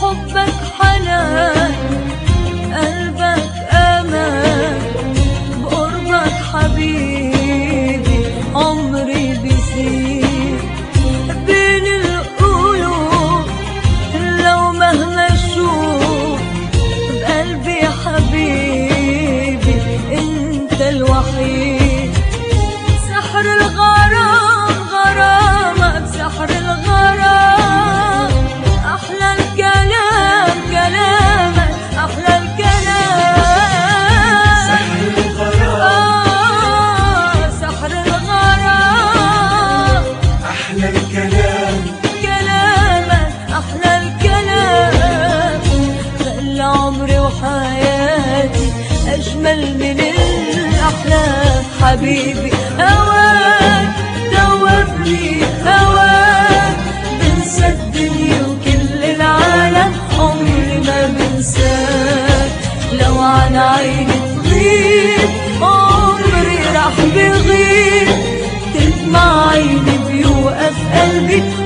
حبك حنان قلبك امان بقربك حبيبي عمري بيزيد بين القلوب لو مهما اشوف بقلبي حبيبي انت الوحيد سحر الغرام غرامك سحر الغرام احلى الكلام كلامك احلى الكلام سحر الغرام آه سحر الغرام أحلى الكلام كلامك أحلى الكلام خلى عمري وحياتي أجمل من الأحلام حبيبي هواك دوبني هواك بنسى الدنيا وكل العالم عمري ما بنساك لو عن عيني تغيب عمري راح بغيب تدمع عيني بيوقف قلبي